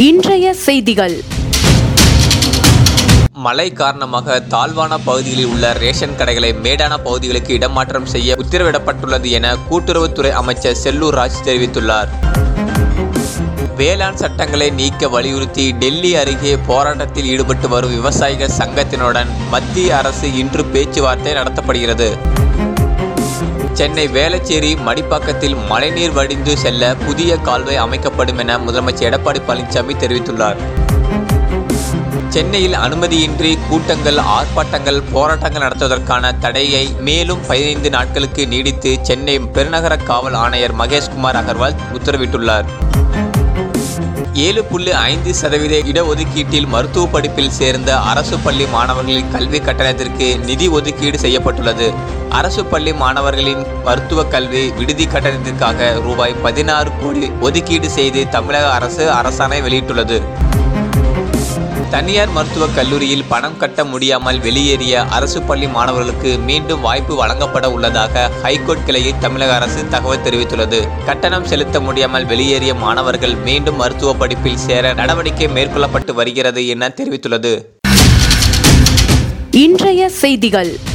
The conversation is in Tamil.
இன்றைய செய்திகள் மழை காரணமாக தாழ்வான பகுதிகளில் உள்ள ரேஷன் கடைகளை மேடான பகுதிகளுக்கு இடமாற்றம் செய்ய உத்தரவிடப்பட்டுள்ளது என கூட்டுறவுத்துறை அமைச்சர் செல்லூர் ராஜ் தெரிவித்துள்ளார் வேளாண் சட்டங்களை நீக்க வலியுறுத்தி டெல்லி அருகே போராட்டத்தில் ஈடுபட்டு வரும் விவசாயிகள் சங்கத்தினுடன் மத்திய அரசு இன்று பேச்சுவார்த்தை நடத்தப்படுகிறது சென்னை வேளச்சேரி மடிப்பாக்கத்தில் மழைநீர் வடிந்து செல்ல புதிய கால்வாய் அமைக்கப்படும் என முதலமைச்சர் எடப்பாடி பழனிசாமி தெரிவித்துள்ளார் சென்னையில் அனுமதியின்றி கூட்டங்கள் ஆர்ப்பாட்டங்கள் போராட்டங்கள் நடத்துவதற்கான தடையை மேலும் பதினைந்து நாட்களுக்கு நீடித்து சென்னை பெருநகர காவல் ஆணையர் மகேஷ்குமார் அகர்வால் உத்தரவிட்டுள்ளார் ஏழு புள்ளி ஐந்து சதவீத இடஒதுக்கீட்டில் மருத்துவ படிப்பில் சேர்ந்த அரசு பள்ளி மாணவர்களின் கல்வி கட்டணத்திற்கு நிதி ஒதுக்கீடு செய்யப்பட்டுள்ளது அரசு பள்ளி மாணவர்களின் மருத்துவ கல்வி விடுதி கட்டணத்திற்காக ரூபாய் பதினாறு கோடி ஒதுக்கீடு செய்து தமிழக அரசு அரசாணை வெளியிட்டுள்ளது தனியார் மருத்துவக் கல்லூரியில் பணம் கட்ட முடியாமல் வெளியேறிய அரசு பள்ளி மாணவர்களுக்கு மீண்டும் வாய்ப்பு வழங்கப்பட உள்ளதாக ஹைகோர்ட் கிளையில் தமிழக அரசு தகவல் தெரிவித்துள்ளது கட்டணம் செலுத்த முடியாமல் வெளியேறிய மாணவர்கள் மீண்டும் மருத்துவ படிப்பில் சேர நடவடிக்கை மேற்கொள்ளப்பட்டு வருகிறது என தெரிவித்துள்ளது இன்றைய செய்திகள்